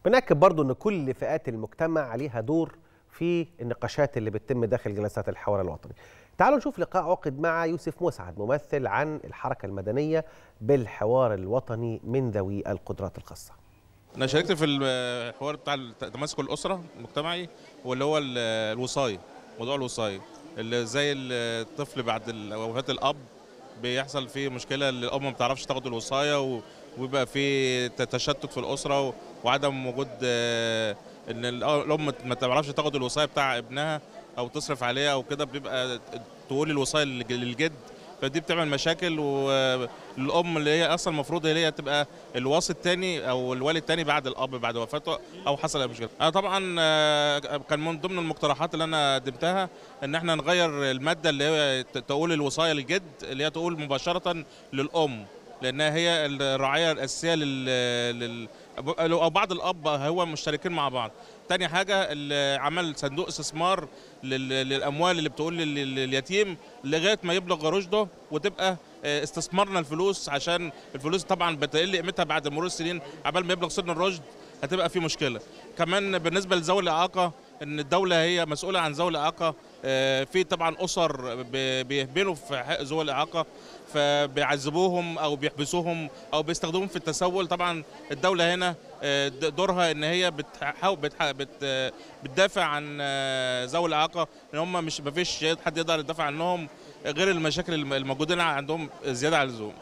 بنأكد برضو أن كل فئات المجتمع عليها دور في النقاشات اللي بتتم داخل جلسات الحوار الوطني تعالوا نشوف لقاء عقد مع يوسف مسعد ممثل عن الحركة المدنية بالحوار الوطني من ذوي القدرات الخاصة انا شاركت في الحوار بتاع تماسك الاسره المجتمعي واللي هو ال- الوصايه موضوع الوصايه اللي زي الطفل بعد ال- وفاه الاب بيحصل فيه مشكله اللي الام ما بتعرفش تاخد الوصايه و- وبيبقى في ت- تشتت في الاسره و- وعدم وجود آه، ان ال- الام ما تعرفش تاخد الوصايه بتاع ابنها او تصرف عليها او كده بيبقى تقول الوصايه للج- للجد فدي بتعمل مشاكل والام اللي هي اصلا المفروض هي تبقى الوصي الثاني او الوالي الثاني بعد الاب بعد وفاته او حصل أي مشكله انا طبعا آه، كان من ضمن المقترحات اللي انا قدمتها ان احنا نغير الماده اللي هي ت- تقول الوصايه للجد اللي هي تقول مباشره للام لانها هي الرعايه الاساسيه لل, لل او بعض الاب هو مشتركين مع بعض تاني حاجه ال- عمل صندوق استثمار لل- للاموال اللي بتقول لل- لليتيم لغايه ما يبلغ رشده وتبقى آه، استثمرنا الفلوس عشان الفلوس طبعا بتقل قيمتها بعد مرور السنين عبال ما يبلغ سن الرشد هتبقى في مشكله كمان بالنسبه لذوي الاعاقه ان الدوله هي مسؤوله عن ذوي الاعاقه آه، في طبعا اسر ب- بيهملوا في حق ذوي الاعاقه فبيعذبوهم او بيحبسوهم او بيستخدموهم في التسول طبعا الدوله هنا آه، د- دورها ان هي بتحاول بتح- بت آه، بتدافع عن آه، ذوي الاعاقه ان هم مش مفيش حد يقدر يدافع عنهم غير المشاكل الم- الموجودين عندهم زياده عن اللزوم